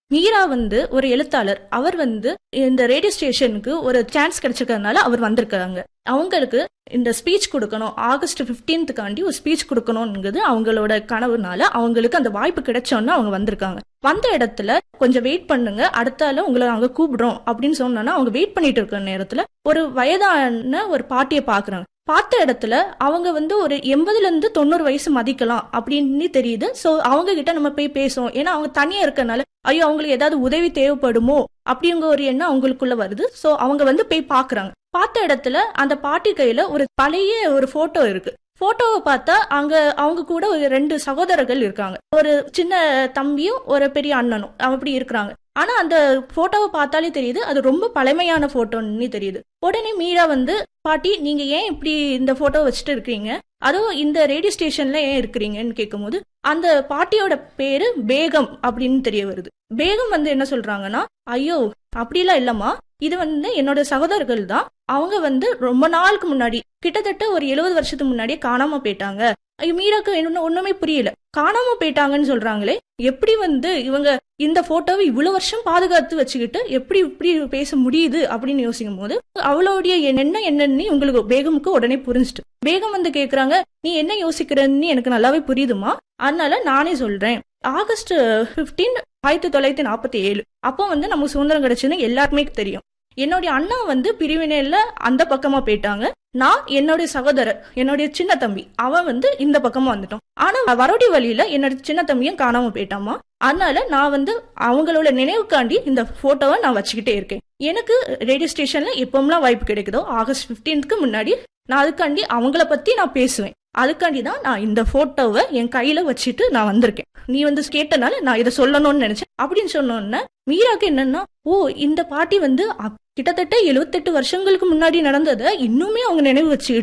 மீரா வந்து ஒரு எழுத்தாளர் அவர் வந்து இந்த ரேடியோ ஸ்டேஷனுக்கு ஒரு சான்ஸ் கிடைச்சிருக்கிறதுனால அவர் வந்திருக்காங்க அவங்களுக்கு இந்த ஸ்பீச் கொடுக்கணும் ஆகஸ்ட் 15th காண்டி ஒரு ஸ்பீச் கொடுக்கணுங்கிறது அவங்களோட கனவுனால அவங்களுக்கு அந்த வாய்ப்பு கிடைச்சோன்னு அவங்க வந்திருக்காங்க வந்த இடத்துல கொஞ்சம் வெயிட் பண்ணுங்க அடுத்தால உங்களை அங்க கூப்பிடுறோம் அப்படின்னு சொன்னோன்னா அவங்க வெயிட் பண்ணிட்டு இருக்கிற நேரத்துல ஒரு வயதான ஒரு பாட்டியை பாக்குறாங்க பார்த்த இடத்துல அவங்க வந்து ஒரு எண்பதுல இருந்து தொண்ணூறு வயசு மதிக்கலாம் அப்படின்னு தெரியுது சோ அவங்க கிட்ட நம்ம போய் பேசுவோம் ஏன்னா அவங்க தனியா இருக்கறனால ஐயோ அவங்களுக்கு ஏதாவது உதவி தேவைப்படுமோ அப்படிங்கிற ஒரு எண்ணம் அவங்களுக்குள்ள வருது சோ அவங்க வந்து போய் பாக்குறாங்க பார்த்த இடத்துல அந்த பாட்டி கையில ஒரு பழைய ஒரு போட்டோ இருக்கு போட்டோவை பார்த்தா அங்க அவங்க கூட ஒரு ரெண்டு சகோதரர்கள் இருக்காங்க ஒரு சின்ன தம்பியும் ஒரு பெரிய அண்ணனும் அப்படி இருக்கிறாங்க ஆனா அந்த போட்டோவை பார்த்தாலே தெரியுது அது ரொம்ப பழமையான போட்டோன்னு தெரியுது உடனே மீரா வந்து பாட்டி நீங்க ஏன் இப்படி இந்த போட்டோ வச்சுட்டு இருக்கீங்க அதுவும் இந்த ரேடியோ ஸ்டேஷன்ல ஏன் இருக்கிறீங்கன்னு கேட்கும்போது அந்த பாட்டியோட பேரு பேகம் அப்படின்னு தெரிய வருது பேகம் வந்து என்ன சொல்றாங்கன்னா ஐயோ அப்படிலாம் இல்லம்மா இது வந்து என்னோட சகோதரர்கள் தான் அவங்க வந்து ரொம்ப நாளுக்கு முன்னாடி கிட்டத்தட்ட ஒரு எழுபது வருஷத்துக்கு முன்னாடியே காணாம போயிட்டாங்க ஐயோ, மீராக்கு என்ன ஒண்ணுமே புரியல காணாம போயிட்டாங்கன்னு சொல்றாங்களே எப்படி வந்து இவங்க இந்த போட்டோவை இவ்வளவு வருஷம் பாதுகாத்து வச்சுக்கிட்டு எப்படி இப்படி பேச முடியுது அப்படின்னு யோசிக்கும் போது அவளுடைய எண்ணம் என்னன்னு உங்களுக்கு பேகமுக்கு உடனே புரிஞ்சுட்டு பேகம் வந்து கேக்குறாங்க நீ என்ன யோசிக்கிறன்னு எனக்கு நல்லாவே புரியுதுமா அதனால நானே சொல்றேன் ஆகஸ்ட் 15 ஆயிரத்தி தொள்ளாயிரத்தி நாற்பத்தி ஏழு அப்போ வந்து நமக்கு சுதந்திரம் கிடைச்சுன்னு எல்லாருக்குமே தெரியும் என்னுடைய அண்ணா வந்து பிரிவினையில அந்த பக்கமா போயிட்டாங்க நான் என்னுடைய சகோதரர் என்னுடைய சின்ன தம்பி அவன் வந்து இந்த பக்கமா வந்துட்டோம் ஆனா வரடி வழியில என்னோட சின்ன தம்பியும் காணாம போயிட்டாமா அதனால நான் வந்து அவங்களோட நினைவுக்காண்டி இந்த போட்டோவை நான் வச்சுக்கிட்டே இருக்கேன் எனக்கு ரேடியோ ஸ்டேஷன்ல எப்பவும்லாம் வாய்ப்பு கிடைக்குதோ ஆகஸ்ட் 15க்கு முன்னாடி நான் அதுக்காண்டி அவங்கள பத்தி நான் பேசுவேன் அதுக்காண்டி தான் நான் இந்த போட்டோவை என் கையில வச்சுட்டு நான் வந்திருக்கேன் நீ வந்து கேட்டனால நான் இதை சொல்லணும்னு நினைச்சேன் அப்படின்னு சொன்னோன்னே மீராக்கு என்னன்னா ஓ இந்த பாட்டி வந்து அப்- கிட்டத்தட்ட 78 வருஷங்களுக்கு முன்னாடி நடந்ததை இன்னுமே அவங்க நினைவு வச்சுக்கிட்டு